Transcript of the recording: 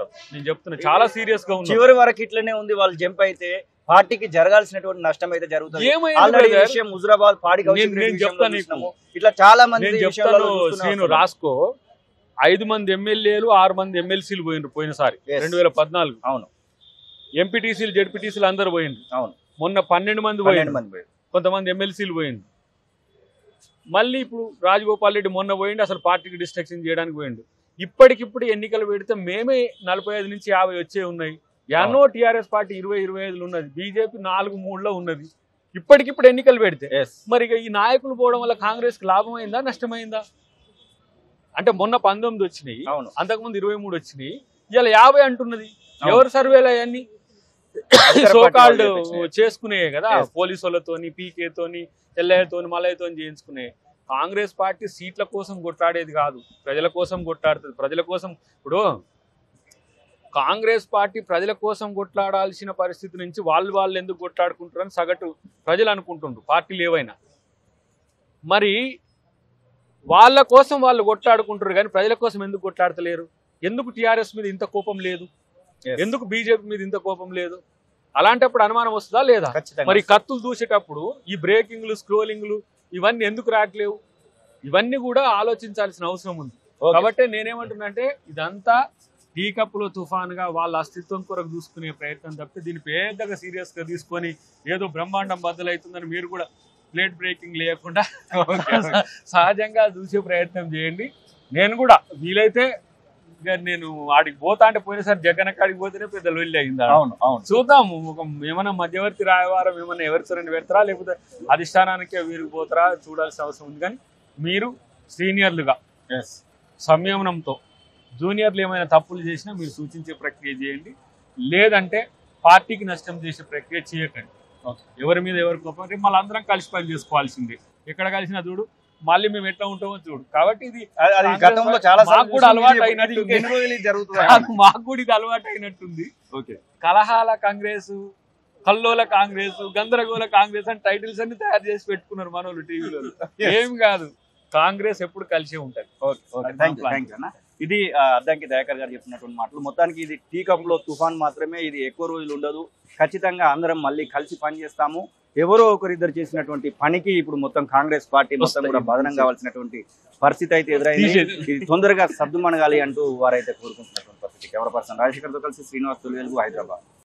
నేను చెప్తున్నా చాలా సీరియస్ గా ఉన్నా చివరి వరకు ఇట్లనే ఉంది వాళ్ళు జంప్ అయితే పార్టీకి జరగాల్సినటువంటి నష్టం అయితే జరుగుతుంది ఏమైంది ఆల్రెడీ ఈ brother? విషయం హుజురాబాద్ పాడి కౌశిక్ నేను- రెడ్డి నేను విషయంలో చెప్తాను నీకు. చూసినాము. ఇట్లా చాలా మంది నేను విషయాలలో చెప్తాను చూస్తూనే శ్రీను వస్తున్నాం. రాసుకో ఐదు మంది ఎమ్మెల్యేలు ఆరు మంది ఎమ్మెల్సీలు పోయినరు పోయినసారి Yes. రెండు వేల పద్నాలుగు అవును ఎంపీటీసీలు జెడ్పీటీసీలు అందరు పోయిండ్రు అవును మొన్న పన్నెండు మంది పన్నెండు పోయిండ్రు మంది పోయారు. కొంతమంది ఎమ్మెల్సీలు పోయిండు మళ్ళీ ఇప్పుడు రాజగోపాల్ రెడ్డి మొన్న పోయిండు అసలు పార్టీకి డిస్ట్రక్షన్ చేయడానికి పోయిండు ఇప్పటికిప్పుడు ఎన్నికలు పెడితే మేమే నలభై ఐదు నుంచి యాభై వచ్చే ఉన్నాయి ఎన్నో టీఆర్ఎస్ పార్టీ ఇరవై ఇరవై ఐదులు ఉన్నది బీజేపీ నాలుగు మూడులో ఉన్నది ఇప్పటికిప్పుడు ఎన్నికలు పెడితే Yes. మరి ఇక ఈ నాయకులు పోవడం వల్ల కాంగ్రెస్ కి లాభమైందా నష్టమైందా అంటే మొన్న పంతొమ్మిది వచ్చినాయి అవును అంతకుముందు ఇరవై మూడు వచ్చినాయి ఇలా యాభై అంటున్నది అవును. ఎవరు సర్వేలు అవన్నీ అధికార సో పార్టీ కాల్డ్ వాళ్ళు చేపించినాయి. చేసుకునే కదా Yes. పోలీసు వాళ్ళతోని పీకేతోని ఎల్లయ్యతోని మలయ్యతోని చేయించుకునే కాంగ్రెస్ పార్టీ సీట్ల కోసం కొట్లాడేది కాదు ప్రజల కోసం కొట్లాడుతుంది ప్రజల కోసం ఇప్పుడు కాంగ్రెస్ పార్టీ ప్రజల కోసం కొట్లాడాల్సిన పరిస్థితి నుంచి వాళ్ళు వాళ్ళు ఎందుకు కొట్లాడుకుంటారని సగటు ప్రజలు అనుకుంటుండ్రు పార్టీలు ఏవైనా మరి వాళ్ళ కోసం వాళ్ళు కొట్లాడుకుంటారు కానీ ప్రజల కోసం ఎందుకు కొట్లాడతలేరు ఎందుకు టీఆర్ఎస్ మీద ఇంత కోపం లేదు Yes. ఎందుకు బీజేపీ మీద ఇంత కోపం లేదు అలాంటప్పుడు అనుమానం వస్తుందా లేదా ఖచ్చితంగా మరి కత్తులు దూసేటప్పుడు ఈ బ్రేకింగ్లు స్క్రోలింగ్లు ఇవన్నీ ఎందుకు రావట్లేవు ఇవన్నీ కూడా ఆలోచించాల్సిన అవసరం ఉంది Okay. కాబట్టి నేనేమంటున్నా అంటే ఇదంతా టీ కప్పులో తుఫాన్గా వాళ్ళ అస్తిత్వం కొరకు చూసుకునే ప్రయత్నం తప్పితే దీన్ని పెద్దగా సీరియస్ గా తీసుకొని ఏదో బ్రహ్మాండం బద్దలవుతుందని మీరు కూడా ప్లేట్ బ్రేకింగ్ లేకుండా సహజంగా చూసే ప్రయత్నం చేయండి నేను కూడా వీలైతే ఇక నేను ఆడికి పోతా అంటే పోయినసారి జగన్ కాడికి పోతేనే పెద్ద లొల్లి అయింది ఆడ. అవును అవును చూద్దాం ఒక ఏమైనా మధ్యవర్తి రాయవారం ఏమైనా ఎవరితో పెడతారా లేకపోతే అధిష్టానానికే వీరికి పోతారా చూడాల్సిన అవసరం ఉంది కానీ మీరు సీనియర్లుగా ఎస్ సంయమనంతో జూనియర్లు ఏమైనా తప్పులు చేసినా మీరు సూచించే ప్రక్రియ చేయండి లేదంటే పార్టీకి నష్టం చేసే ప్రక్రియ చేయకండి ఎవరి మీద ఎవరి కోపం రేపు మళ్ళీ అందరం కలిసి పని చేసుకోవాల్సిందే ఎక్కడ కలిసినా చూడు మళ్ళీ మేము ఎట్లా ఉంటామో చూడు కాబట్టి ఇది అది- అది గతంలో చాలా సార్లు మాకు కూడా చూసాం. అలవాటు ఇది అయినట్టుంది. ఇంకెన్ని రోజులు ఇది జరుగుతుంది కాదు, మాకు కూడా ఇది అలవాటు అయినట్టుంది ఓకే కలహాల కాంగ్రెస్ కల్లోల కాంగ్రెస్ గందరగోళ కాంగ్రెస్ అని టైటిల్స్ అన్ని తయారు చేసి పెట్టుకున్నారు మనోళ్ళు టీవీలో ఏం కాదు కాంగ్రెస్ ఎప్పుడు కలిసే ఉంటది ఓకే ఓకే అది థ్యాంక్ యూ మా థ్యాంక్ యూ అన్న ఇది ఆ, అద్దంకి దయాకర్ గారు చెప్పినటువంటి మాటలు మొత్తానికి ఇది టీ కప్ లో తుఫాన్ మాత్రమే ఇది ఎక్కువ రోజులు ఉండదు ఖచ్చితంగా అందరం మళ్ళీ కలిసి పనిచేస్తాము ఎవరో ఒకరిద్దరు చేసినటువంటి పనికి ఇప్పుడు మొత్తం కాంగ్రెస్ పార్టీ మొత్తం కూడా బదనం కావాల్సినటువంటి పరిస్థితి అయితే ఎదురైంది తీసేది. ఇది తొందరగా సర్దుమణగాలి అంటూ వారైతే కోరుకుంటున్నటువంటి పరిస్థితి కెమెరా పర్సన్ రాజశేఖర్తో కలిసి శ్రీనివాస్ తొలివేలుగు హైదరాబాద్